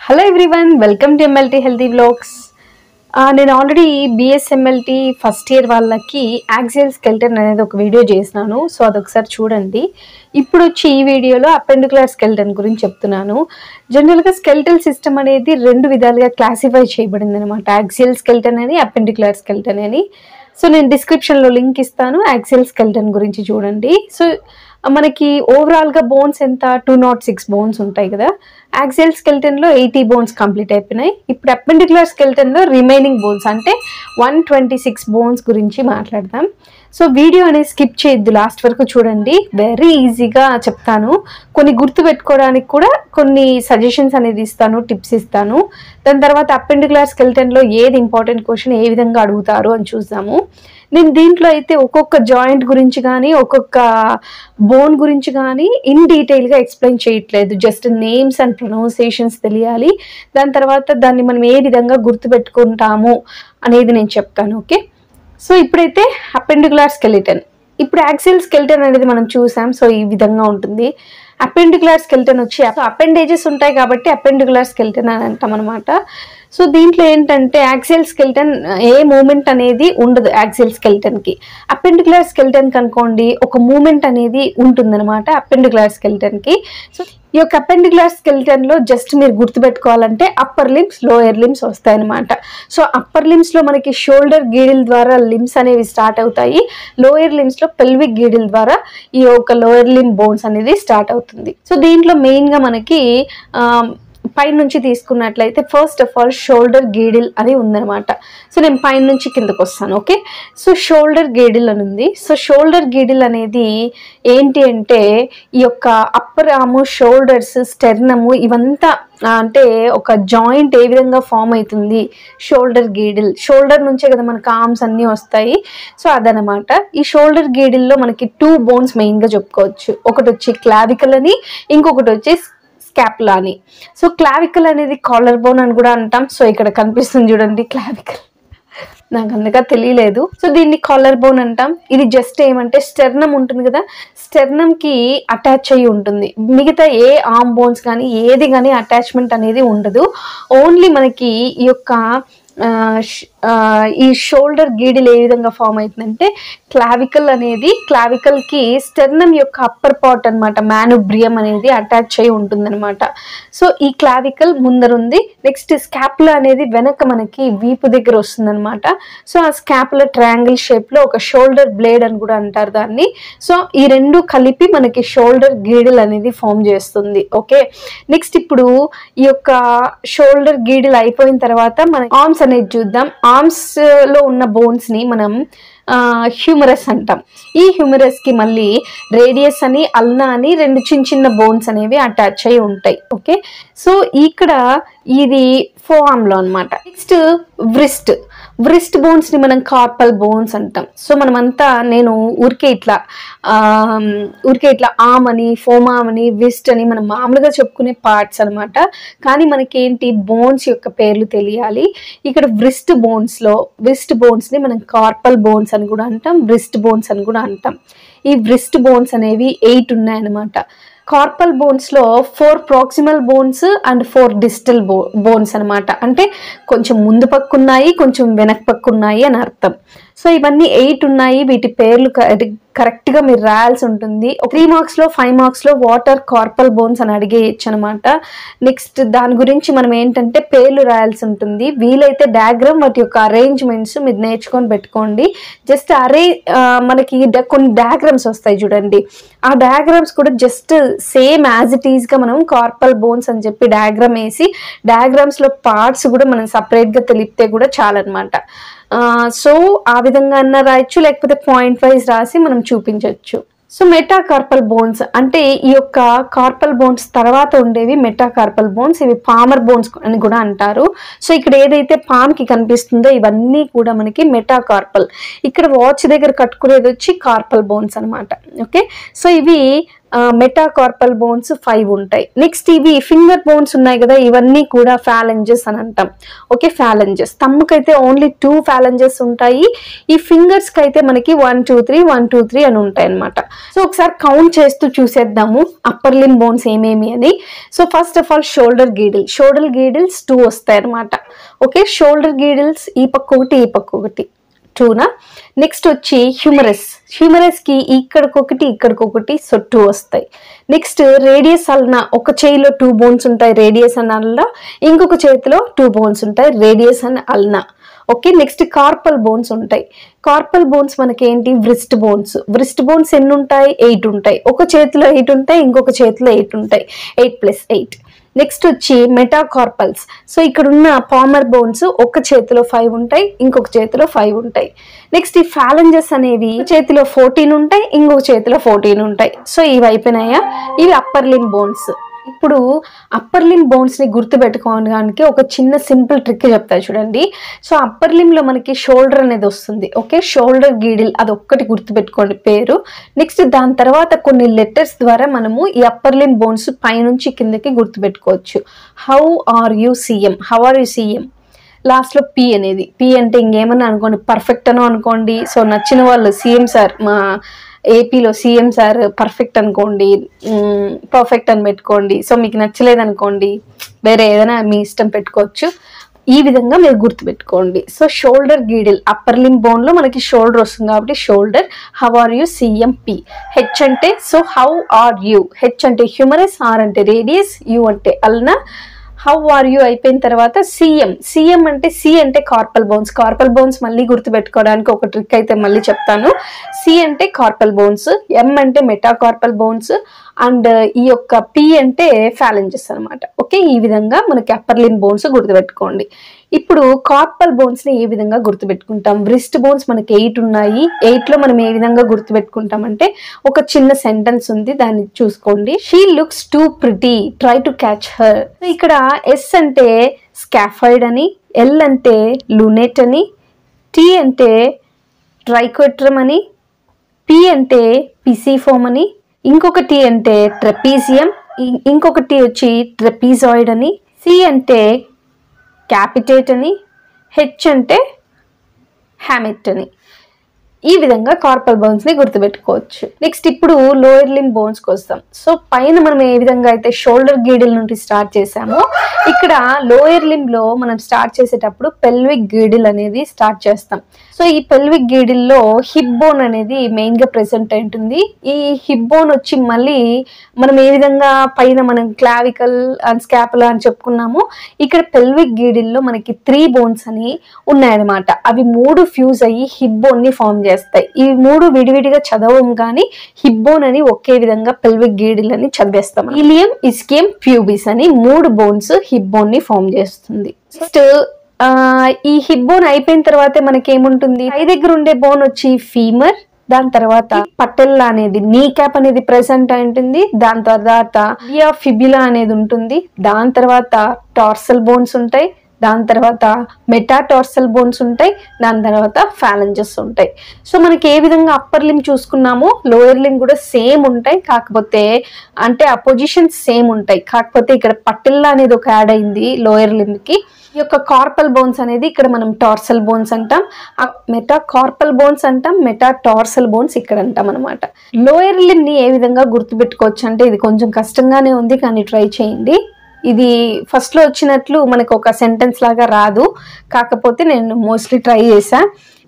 hello everyone welcome to MLT healthy vlogs నేను already BSMLT first year వాళ్ళకి axial skeleton అనేది ఒక video చేసినాను సో అదొకసారి చూడండి ఇప్పుడు వచ్చి ఈ వీడియోలో అపెండికులర్ స్కెల్టన్ గురించి చెప్తున్నాను జనరల్గా స్కెల్టల్ సిస్టమ్ అనేది రెండు విధాలుగా క్లాసిఫై చేయబడింది అనమాట యాక్సియల్ స్కెల్టన్ అని అపెండికులర్ స్కెల్టన్ అని సో నేను డిస్క్రిప్షన్లో లింక్ ఇస్తాను యాక్సియల్ స్కెల్టన్ గురించి చూడండి సో మనకి ఓవరాల్గా బోన్స్ ఎంత టూ నాట్ సిక్స్ బోన్స్ ఉంటాయి కదా యాక్సియల్ స్కెల్టన్లో ఎయిటీ బోన్స్ కంప్లీట్ అయిపోయినాయి ఇప్పుడు అపెండికులర్ స్కెల్టన్లో రిమైనింగ్ బోన్స్ అంటే వన్ ట్వంటీ సిక్స్ బోన్స్ గురించి మాట్లాడదాం సో వీడియో అనేది స్కిప్ చేయొద్దు లాస్ట్ వరకు చూడండి వెరీ ఈజీగా చెప్తాను కొన్ని గుర్తు పెట్టుకోవడానికి కూడా కొన్ని సజెషన్స్ అనేది ఇస్తాను టిప్స్ ఇస్తాను దాని తర్వాత అపెండికులర్ స్కెల్టన్లో ఏది ఇంపార్టెంట్ క్వశ్చన్ ఏ విధంగా అడుగుతారు అని చూద్దాము నేను దీంట్లో అయితే ఒక్కొక్క జాయింట్ గురించి కానీ ఒక్కొక్క బోన్ గురించి కానీ ఇన్ డీటెయిల్గా ఎక్స్ప్లెయిన్ చేయట్లేదు జస్ట్ నేమ్స్ అండ్ ప్రొనౌన్సియేషన్స్ తెలియాలి దాని తర్వాత దాన్ని మనం ఏ విధంగా గుర్తుపెట్టుకుంటాము అనేది నేను చెప్తాను ఓకే సో ఇప్పుడైతే అపెండికులర్ స్కెలిటన్ ఇప్పుడు యాక్సిల్ స్కెల్టన్ అనేది మనం చూసాం సో ఈ విధంగా ఉంటుంది అపెండికులర్ స్కెల్టన్ వచ్చి అపెండేజెస్ ఉంటాయి కాబట్టి అపెండికులర్ స్కెల్టన్ అని అంటాం అనమాట సో దీంట్లో ఏంటంటే యాక్సియల్ స్కెల్టన్ ఏ మూమెంట్ అనేది ఉండదు యాక్సియల్ స్కెల్టన్ కి అపెండికులర్ స్కెల్టన్ కనుకోండి ఒక మూమెంట్ అనేది ఉంటుందన్నమాట అపెండికులర్ స్కెల్టన్ కి సో ఈ యొక్క అపెండికులర్ స్కెల్టన్ లో జస్ట్ మీరు గుర్తుపెట్టుకోవాలంటే అప్పర్ లిమ్స్ లోయర్ లిమ్స్ వస్తాయన్నమాట సో అప్పర్ లిమ్స్ లో మనకి షోల్డర్ గీడిల్ ద్వారా లిమ్స్ అనేవి స్టార్ట్ అవుతాయి లోయర్ లిమ్స్ లో పెల్విక్ గీడిల్ ద్వారా ఈ యొక్క లోయర్ లిమ్ బోన్స్ అనేది స్టార్ట్ అవుతుంది సో దీంట్లో మెయిన్ గా మనకి ఆ, పైన నుంచి తీసుకున్నట్లయితే first of all shoulder girdle అని ఉందన్నమాట సో నేను పైన నుంచి కిందకు వస్తాను ఓకే సో షోల్డర్ గేడిల్ అని ఉంది సో షోల్డర్ గేడిల్ అనేది ఏంటి అంటే ఈ యొక్క అప్పర్ ఆము షోల్డర్స్ స్టెర్నము ఇవంతా ఆ, అంటే ఒక జాయింట్ ఏ విధంగా ఫామ్ అవుతుంది షోల్డర్ గేడిల్ షోల్డర్ నుంచే కదా మనకి ఆర్మ్స్ అన్నీ వస్తాయి సో అదనమాట ఈ షోల్డర్ గేడిల్లో మనకి టూ బోన్స్ మెయిన్గా చెప్పుకోవచ్చు ఒకటి వచ్చి క్లావికల్ అని ఇంకొకటి వచ్చి స్కాప్లా అని సో క్లావికల్ అనేది కాలర్ బోన్ అని కూడా అంటాం సో ఇక్కడ కనిపిస్తుంది చూడండి క్లావికల్ నాకు అందుగా తెలియలేదు సో దీన్ని కాలర్ బోన్ అంటాం ఇది జస్ట్ ఏమంటే స్టెర్నమ్ ఉంటుంది కదా స్టెర్నమ్ కి అటాచ్ అయ్యి ఉంటుంది మిగతా ఏ ఆర్మ్ బోన్స్ కానీ ఏది కానీ అటాచ్మెంట్ అనేది ఉండదు ఓన్లీ మనకి ఈ యొక్క ఆ, ష్- ఆ, ఈ షోల్డర్ గీడిల్ ఏ విధంగా ఫామ్ అవుతుందంటే క్లావికల్ అనేది క్లావికల్ కి స్టెర్నమ్ యొక్క అప్పర్ పార్ట్ అన్నమాట మ్యానుబ్రియం అనేది అటాచ్ అయి ఉంటుందన్నమాట సో ఈ క్లావికల్ ముందరుంది నెక్స్ట్ స్కాపుల అనేది వెనక మనకి వీపు దగ్గర వస్తుందన్నమాట సో ఆ స్కాపుల ట్రయాంగిల్ షేప్ లో ఒక షోల్డర్ బ్లేడ్ అని కూడా అంటారు దాన్ని సో ఈ రెండు కలిపి మనకి షోల్డర్ గీడిల్ అనేది ఫామ్ చేస్తుంది ఓకే నెక్స్ట్ ఇప్పుడు ఈ యొక్క షోల్డర్ గీడిల్ అయిపోయిన తర్వాత మన ఆర్మ్స్ అనేది చూద్దాం ఆర్మ్స్ లో ఉన్న బోన్స్ ని మనం హ్యూమరస్ అంటాం ఈ హ్యూమరస్ కి మళ్ళీ రేడియస్ అని అల్నా అని రెండు చిన్న చిన్న బోన్స్ అనేవి అటాచ్ అయి ఉంటాయి ఓకే సో ఇక్కడ ఇది ఫోఆమ్ లో అనమాట నెక్స్ట్ వ్రిస్ట్ వ్రిస్ట్ బోన్స్ ని మనం కార్పల్ బోన్స్ అంటాం సో మనమంతా నేను ఊరికే ఇట్లా ఆమ్, ఊరికే ఇట్లా ఆమ్ అని ఫోమామ్ అని విస్ట్ అని మనం మామూలుగా చెప్పుకునే పార్ట్స్ అన్నమాట కానీ మనకేంటి బోన్స్ యొక్క పేర్లు తెలియాలి ఇక్కడ వ్రిస్ట్ బోన్స్ లో వ్రిస్ట్ బోన్స్ ని మనం కార్పల్ బోన్స్ అని కూడా అంటాం వ్రిస్ట్ బోన్స్ అని కూడా అంటాం ఈ వ్రిస్ట్ బోన్స్ అనేవి ఎయిట్ ఉన్నాయన్నమాట కార్పల్ బోన్స్ లో four proximal bones and four digital బో బోన్స్ అనమాట అంటే కొంచెం ముందు పక్క ఉన్నాయి కొంచెం వెనక పక్క ఉన్నాయి అని అర్థం సో ఇవన్నీ ఎయిట్ ఉన్నాయి వీటి పేర్లు కరెక్ట్ గా మీరు రాయాల్సి ఉంటుంది త్రీ మార్క్స్ లో ఫైవ్ మార్క్స్ లో వాటర్ కార్పల్ బోన్స్ అని అడిగేయచ్చు అనమాట నెక్స్ట్ దాని గురించి మనం ఏంటంటే పేర్లు రాయాల్సి ఉంటుంది వీలైతే డయాగ్రామ్ వాటి యొక్క అరేంజ్మెంట్స్ మీరు నేర్చుకొని పెట్టుకోండి జస్ట్ అరే ఆ, మనకి డ- కొన్ని డయాగ్రామ్స్ వస్తాయి చూడండి ఆ డయాగ్రామ్స్ కూడా just same as it is గా మనం కార్పల్ బోన్స్ అని చెప్పి డయాగ్రామ్ వేసి డయాగ్రామ్స్ లో పార్ట్స్ కూడా మనం సపరేట్ గా తెలిపితే కూడా చాలన్నమాట సో ఆ విధంగా అన్న రాయొచ్చు లేకపోతే పాయింట్ వైజ్ రాసి మనం చూపించవచ్చు సో మెటాకార్పల్ బోన్స్ అంటే ఈ యొక్క కార్పల్ బోన్స్ తర్వాత ఉండేవి మెటాకార్పల్ బోన్స్ ఇవి పామర్ బోన్స్ అని కూడా అంటారు సో ఇక్కడ ఏదైతే పామ్ కి కనిపిస్తుందో ఇవన్నీ కూడా మనకి మెటాకార్పల్ ఇక్కడ వాచ్ దగ్గర కట్టుకునేది వచ్చి కార్పల్ బోన్స్ అన్నమాట ఓకే సో ఇవి మెటాకార్పల్ బోన్స్ ఫైవ్ ఉంటాయి నెక్స్ట్ ఇవి ఫింగర్ బోన్స్ ఉన్నాయి కదా ఇవన్నీ కూడా ఫ్యాలెంజెస్ అని అంటాం ఓకే ఫ్యాలెంజెస్ తమ్ముకైతే ఓన్లీ టూ ఫ్యాలెంజెస్ ఉంటాయి ఈ ఫింగర్స్ కి అయితే మనకి one two three one two three అని ఉంటాయి అనమాట సో ఒకసారి కౌంట్ చేస్తూ చూసేద్దాము అప్పర్ లిమ్ బోన్స్ ఏమేమి అని so first of all shoulder girdle shoulder girdles two వస్తాయి అనమాట ఓకే షోల్డర్ గీడిల్స్ ఈ పక్క ఒకటి ఈ పక్క ఒకటి టూనా నెక్స్ట్ వచ్చి హ్యూమరస్ హ్యూమరస్ కి ఇక్కడికొకటి ఇక్కడికొకటి సో టూ వస్తాయి నెక్స్ట్ రేడియస్ అల్నా ఒక చేయిలో టూ బోన్స్ ఉంటాయి రేడియస్ అని అల్నా ఇంకొక చేతిలో టూ బోన్స్ ఉంటాయి రేడియస్ అని ulna okay next carpal bones ఉంటాయి కార్పల్ బోన్స్ మనకి ఏంటి వ్రిస్ట్ బోన్స్ వ్రిస్ట్ బోన్స్ ఎన్ని ఉంటాయి ఎయిట్ ఉంటాయి ఒక చేతిలో ఎయిట్ ఉంటాయి ఇంకొక చేతిలో ఎయిట్ ఉంటాయి ఎయిట్ ప్లస్ ఎయిట్ నెక్స్ట్ వచ్చి మెటాకార్పల్స్ సో ఇక్కడ ఉన్న పామర్ బోన్స్ ఒక చేతిలో ఫైవ్ ఉంటాయి ఇంకొక చేతిలో ఫైవ్ ఉంటాయి నెక్స్ట్ ఈ ఫ్యాలెంజెస్ అనేవి ఒక చేతిలో ఫోర్టీన్ ఉంటాయి ఇంకొక చేతిలో ఫోర్టీన్ ఉంటాయి సో ఇవి అయిపోయినాయా ఇవి అప్పర్ లిమ్ బోన్స్ ఇప్పుడు అప్పర్ లిమ్ బోన్స్ ని గుర్తు పెట్టుకోవడానికి ఒక చిన్న సింపుల్ ట్రిక్ చెప్తా చూడండి సో అప్పర్ లిమ్ లో మనకి షోల్డర్ అనేది వస్తుంది ఓకే షోల్డర్ గీడిల్ అది ఒక్కటి గుర్తు పెట్టుకోండి పేరు నెక్స్ట్ దాని తర్వాత కొన్ని లెటర్స్ ద్వారా మనము ఈ అప్పర్ లిమ్ బోన్స్ పైనుంచి కిందకి గుర్తు పెట్టుకోవచ్చు how are you CM how are you CM లాస్ట్లో పి అనేది పి అంటే ఇంకేమన్నా అనుకోండి పర్ఫెక్ట్ అనో అనుకోండి సో నచ్చిన వాళ్ళు సీఎం సార్ మా ఏపీలో సీఎం సార్ పర్ఫెక్ట్ అనుకోండి పర్ఫెక్ట్ అని పెట్టుకోండి సో మీకు నచ్చలేదు అనుకోండి వేరే ఏదైనా మీ ఇష్టం పెట్టుకోవచ్చు ఈ విధంగా మీరు గుర్తుపెట్టుకోండి so shoulder girdle upper limb bone లో మనకి షోల్డర్ వస్తుంది కాబట్టి shoulder how are you CMP H అంటే so how are you H అంటే హ్యూమరస్ ఆర్ అంటే రేడియస్ యూ అంటే అల్నా హౌ ఆర్ యూ అయిపోయిన తర్వాత సిఎం సిఎం అంటే సి అంటే కార్పల్ బోన్స్ కార్పల్ బోన్స్ మళ్ళీ గుర్తుపెట్టుకోవడానికి ఒక ట్రిక్ అయితే మళ్ళీ చెప్తాను సి అంటే కార్పల్ బోన్స్ ఎం అంటే మెటాకార్పల్ బోన్స్ అండ్ ఈ యొక్క పి అంటే ఫ్యాలెంజెస్ అనమాట ఓకే ఈ విధంగా మనకి అప్పర్ లిమ్ బోన్స్ గుర్తుపెట్టుకోండి ఇప్పుడు కార్పల్ బోన్స్ ని ఏ విధంగా గుర్తుపెట్టుకుంటాం వ్రిస్ట్ బోన్స్ మనకి ఎయిట్ ఉన్నాయి ఎయిట్ లో మనం ఏ విధంగా గుర్తుపెట్టుకుంటాం అంటే ఒక చిన్న సెంటెన్స్ ఉంది దాన్ని చూసుకోండి she looks too pretty try to catch her ఇక్కడ ఎస్ అంటే స్కాఫైడ్ అని ఎల్ అంటే లునెట్ అని టీ అంటే ట్రైకోట్రమ్ అని పి అంటే పిసిఫోమ్ అని ఇంకొకటి అంటే ట్రెపీజియం ఇ- ఇంకొకటి వచ్చి ట్రెపీజాయిడ్ అని సి అంటే క్యాపిటేట్ అని హెచ్ అంటే హ్యామెట్ అని ఈ విధంగా కార్పల్ బోన్స్ ని గుర్తుపెట్టుకోవచ్చు నెక్స్ట్ ఇప్పుడు లోయర్ లిమ్ బోన్స్ కి వస్తాం సో పైన మనం ఏ విధంగా అయితే షోల్డర్ గీడిల్ నుండి స్టార్ట్ చేసామో ఇక్కడ లోయర్ లిమ్ లో మనం స్టార్ట్ చేసేటప్పుడు పెల్విక్ గీడిల్ అనేది స్టార్ట్ చేస్తాం సో ఈ పెల్విక్ గీడిల్ లో హిప్ బోన్ అనేది మెయిన్ గా ప్రెసెంట్ అయి ఉంటుంది ఈ హిప్ బోన్ వచ్చి మళ్ళీ మనం ఏ విధంగా పైన మనం క్లావికల్ అండ్ స్కాపులా అని చెప్పుకున్నామో ఇక్కడ పెల్విక్ గీడిల్లో మనకి త్రీ బోన్స్ అని ఉన్నాయన్నమాట అవి మూడు ఫ్యూజ్ అయ్యి హిప్ బోన్ ని ఫామ్ చేస్తాయి ఈ మూడు విడివిడిగా చదవం కానీ హిప్ బోన్ అని ఒకే విధంగా పెల్విక్ గీడిల్ అని చదివేస్తాం ఇలియం ఇస్కియం ప్యూబిస్ అని మూడు బోన్స్ హిప్ బోన్ ని ఫామ్ చేస్తుంది నెక్స్ట్ ఆ, ఈ హిప్ బోన్ అయిపోయిన తర్వాత మనకి ఏముంటుంది పై దగ్గర ఉండే బోన్ వచ్చి ఫీమర్ దాని తర్వాత పట్టెల్లా అనేది నీ క్యాప్ అనేది ప్రెసెంట్ అయి ఉంటుంది దాని తర్వాత బియా ఫిబిలా అనేది ఉంటుంది దాని తర్వాత టార్సల్ బోన్స్ ఉంటాయి దాని తర్వాత మెటాటార్సల్ బోన్స్ ఉంటాయి దాని తర్వాత ఫ్యాలంజెస్ ఉంటాయి సో మనకి ఏ విధంగా అప్పర్ లిమ్ చూసుకున్నామో లోయర్ లిమ్ కూడా సేమ్ ఉంటాయి కాకపోతే అంటే ఆ పొజిషన్స్ సేమ్ ఉంటాయి కాకపోతే ఇక్కడ పట్టెల్లా అనేది ఒక యాడ్ అయింది లోయర్ లిమ్ కి ఈ యొక్క కార్పల్ బోన్స్ అనేది ఇక్కడ మనం టార్సల్ బోన్స్ అంటాం మెటా కార్పల్ బోన్స్ అంటాం మెటా టార్సల్ బోన్స్ ఇక్కడ అంటాం అనమాట లోయర్ లిమ్ ని ఏ విధంగా గుర్తుపెట్టుకోవచ్చు అంటే ఇది కొంచెం కష్టంగానే ఉంది కానీ ట్రై చేయండి ఇది ఫస్ట్ లో వచ్చినట్లు మనకు ఒక సెంటెన్స్ లాగా రాదు కాకపోతే నేను మోస్ట్లీ ట్రై చేసా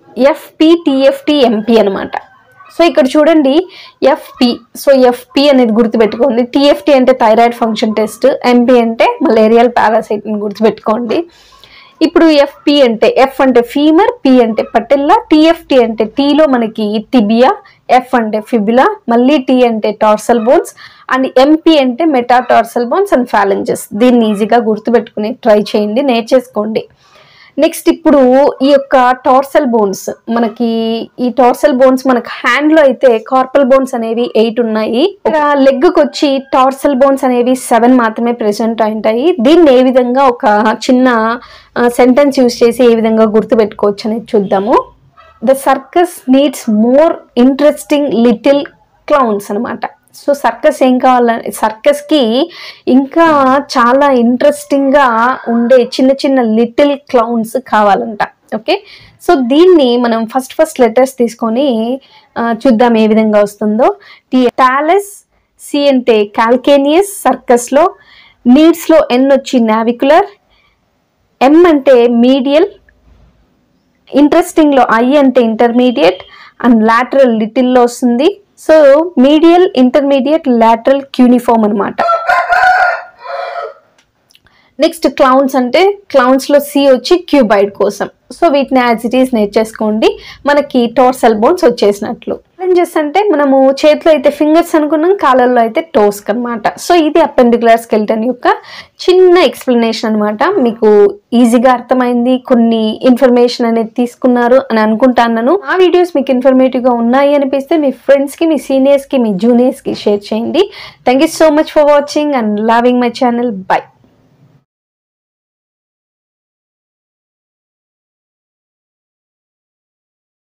ఎఫ్పి టిఎఫ్టి ఎంపీ అనమాట సో ఇక్కడ చూడండి ఎఫ్పి సో ఎఫ్పి అనేది గుర్తుపెట్టుకోండి టిఎఫ్టి అంటే థైరాయిడ్ ఫంక్షన్ టెస్ట్ ఎంపీ అంటే మలేరియల్ పారాసైట్ అని గుర్తుపెట్టుకోండి ఇప్పుడు ఎఫ్పి అంటే ఎఫ్ అంటే ఫీమర్ పి అంటే పటెల్లా టిఎఫ్టి అంటే టీలో మనకి టిబియా ఎఫ్ అంటే ఫిబులా మళ్ళీ టీ అంటే టార్సల్ బోన్స్ అండ్ ఎంపీ అంటే మెటాటార్సల్ బోన్స్ అండ్ ఫ్యాలెంజెస్ దీన్ని ఈజీగా గుర్తుపెట్టుకుని ట్రై చేయండి నేర్చేసుకోండి నెక్స్ట్ ఇప్పుడు ఈ యొక్క టార్సల్ బోన్స్ మనకి ఈ టార్సల్ బోన్స్ మనకి హ్యాండ్ లో అయితే కార్పల్ బోన్స్ అనేవి ఎయిట్ ఉన్నాయి ఇక్కడ లెగ్ కి వచ్చి టార్సల్ బోన్స్ అనేవి సెవెన్ మాత్రమే ప్రెసెంట్ ఉంటాయి దీన్ని ఏ విధంగా ఒక చిన్న సెంటెన్స్ యూస్ చేసి ఏ విధంగా గుర్తుపెట్టుకోవచ్చు అనేది చూద్దాము the circus needs more interesting little clowns అనమాట సో సర్కస్ ఏం కావాలని సర్కస్కి ఇంకా చాలా ఇంట్రెస్టింగ్గా ఉండే చిన్న చిన్న లిటిల్ క్లౌన్స్ కావాలంట ఓకే సో దీన్ని మనం ఫస్ట్ ఫస్ట్ లెటర్స్ తీసుకొని ఆ, చూద్దాం ఏ విధంగా వస్తుందో టీ టాలెస్ సి అంటే కాల్కేనియస్ సర్కస్లో నీడ్స్లో ఎన్ వచ్చి నావికులర్ ఎం అంటే మీడియల్ ఇంట్రెస్టింగ్లో ఐ అంటే ఇంటర్మీడియట్ అండ్ లాటరల్ లిటిల్లో వస్తుంది so medial intermediate lateral cuneiform అనమాట నెక్స్ట్ క్లౌన్స్ అంటే క్లౌన్స్లో సి వచ్చి క్యూబైడ్ కోసం సో వీటిని యాజ్ ఇట్ ఈస్ నేర్చేసుకోండి మనకి టోర్సల్ బోన్స్ వచ్చేసినట్లు ఛాలెంజెస్ అంటే మనము చేతిలో అయితే ఫింగర్స్ అనుకున్నాం కాళ్ళల్లో అయితే టోస్క్ అనమాట సో ఇది అపెండికులర్ స్కెల్టన్ యొక్క చిన్న ఎక్స్ప్లెనేషన్ అనమాట మీకు ఈజీగా అర్థమైంది కొన్ని ఇన్ఫర్మేషన్ అనేది తీసుకున్నారు అని అనుకుంటాను ఆ వీడియోస్ మీకు ఇన్ఫర్మేటివ్గా ఉన్నాయి అనిపిస్తే మీ ఫ్రెండ్స్కి మీ సీనియర్స్కి మీ జూనియర్స్కి షేర్ చేయండి thank you so much for watching and loving my channel by